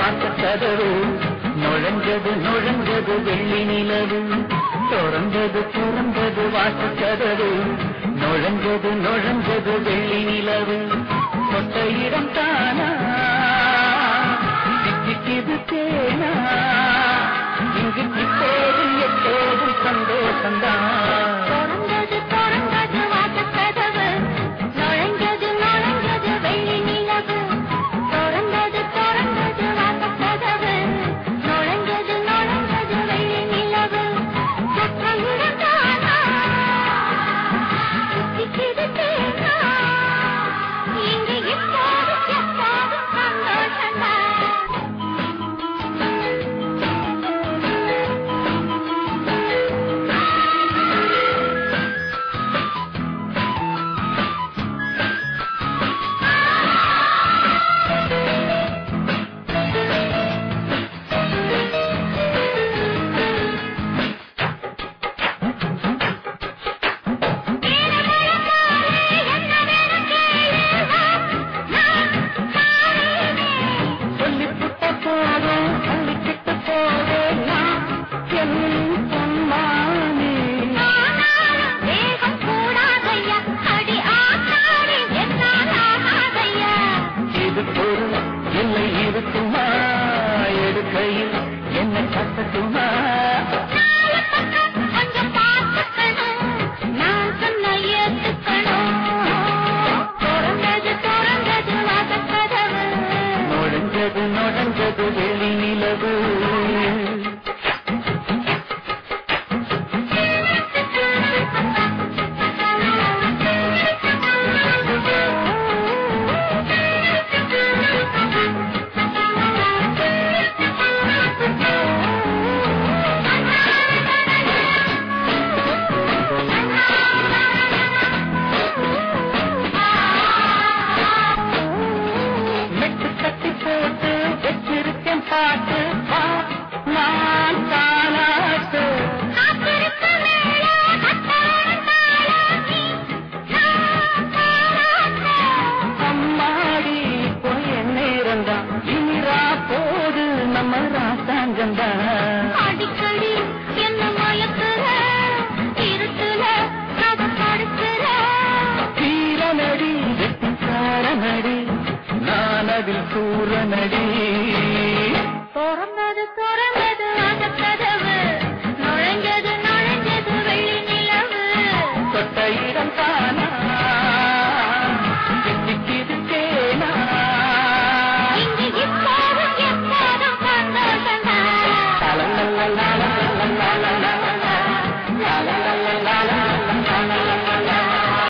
வாசக்கதவு நுழைஞ்சது நுழைஞ்சது வெள்ளி நிலவு திறந்தது திறந்தது வாசக்கதவு நுழைஞ்சது நுழைஞ்சது வெள்ளி நிலவு தொட்ட இடம் தானா சிக்கிக்குது தேனா இங்கு இப்போதும் எப்போதும் சந்தோஷம்தான் திறந்தது திறந்தது வாசக்கதவு நுழைஞ்சது நுழைஞ்சது வெள்ளி நிலவு திறந்தது திறந்தது வாசக்கதவு நுழைஞ்சது நுழைஞ்சது வெள்ளி நிலவு தொட்ட இடம் தானா சிக்கிக்குது தேனா இங்கு இப்போதும் எப்போதும் சந்தோஷம்தான் சொல்லிப்புட்ட போதும் சொல்லிக்கிட்டு போவேன் நான் என் பொன்மானே வேகம் கூடாதையா அடி ஆத்தாடி என்னால் ஆகாதையா இது பொருள் இல்லை இருக்குமா எடுக்கையில் என்ன கட்டட்டுமா நாலு பக்கம் கொஞ்சம் பார்த்துக்கணும் நான் சொன்ன ஏத்துக்கணும் திறந்தது திறந்தது வாசக்கதவு நுழைஞ்சது நுழைஞ்சது வெளி நிலவு மெட்டு கட்டி போட்டு வச்சிருக்கேன் பாட்டு வா, நான் தானாட்டு காத்திருக்க மேல கட்டாரம் தாளாட்டி நான் பாராட்ட அம்மாடி போய் என்ன இருந்தா இனிரா போது நம்ம ராசாங்கந்தான் அடிக்கடி என்ன மயக்குற இருட்டுல கதை படுக்கிற தீரநடி வெட்டிக்காரநடி நான் அதில் சூரநடி